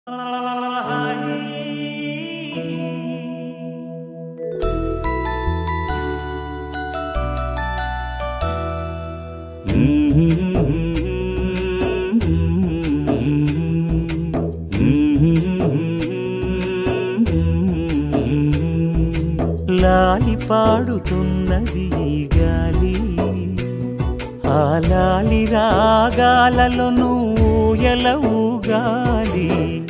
లాలి పాడుతున్నది ఈ గాలి ఆ లాలి రాగాలలో నువ్వు ఎలవుగాలి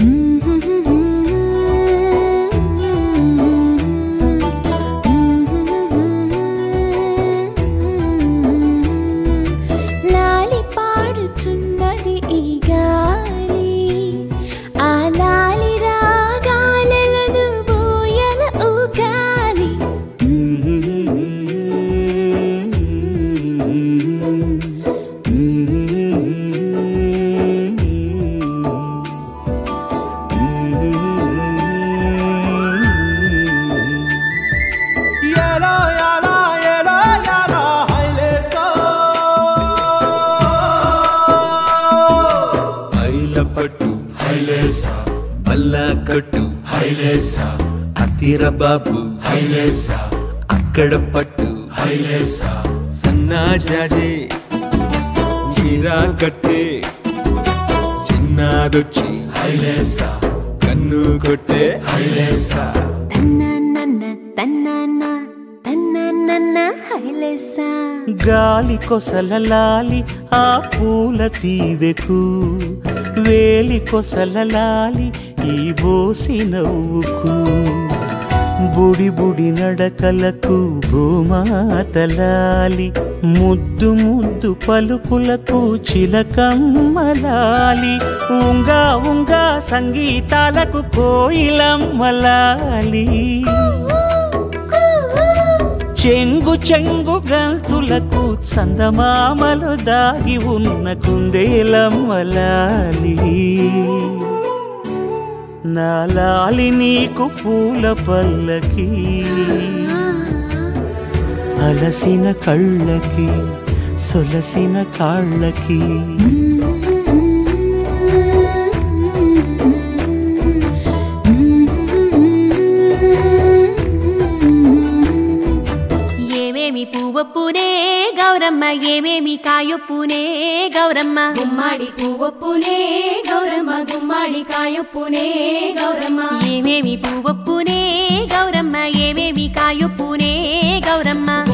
లాలి పాడుచున్నది ఈ గాలి ఆ లాలి రాగాలను బోయల ఊగాలి ఎలో ఎలో ఎలో ఎలో హైలేసో ఐల పట్టు హైలేసా బల్లా కట్టు హైలేసా అతిర బాబు హైలేసా అక్కడ పట్టు హైలేసా సన్నా జాజే చీరా కట్టే సిన్నాదొచ్చి హైలేసా కన్ను కొట్టే హైలేసా తన్నన్న తన్నన్న తన్నన్న హైలేసా గాలి కొసల లాలి ఆ పూల తీవెకు వేలి కొసల లాలి ఈ బోసి నవ్వుకు బుడి బుడి నడకలకు భూమాతలాలి ముద్దు ముద్దు పలుకులకు చిలకమ్మలాలి ఉంగా ఉంగా సంగీతాలకు కోయిలమ్మలాలి చెంగు చెంగు గంతులకు చందమామలు దాగి ఉన్న కుందేలమ్మలాలి నా లాలి నీకు పూల పల్లకి అలసిన కళ్ళకి సొలసిన కాళ్ళకి ఏమేమి పువ్వొప్పునే గౌరమ్మ ఏమేమి కాయొప్పునే గౌరమ్మ గుమ్మాడి పువ్వొప్పునే గౌరమ్మ గుమ్మాడి కాయొప్పునే గౌరమ్మ ఏమేమి పువ్వొప్పునే గౌరమ్మ ఏమేమి కాయొప్పునే గౌరమ్మ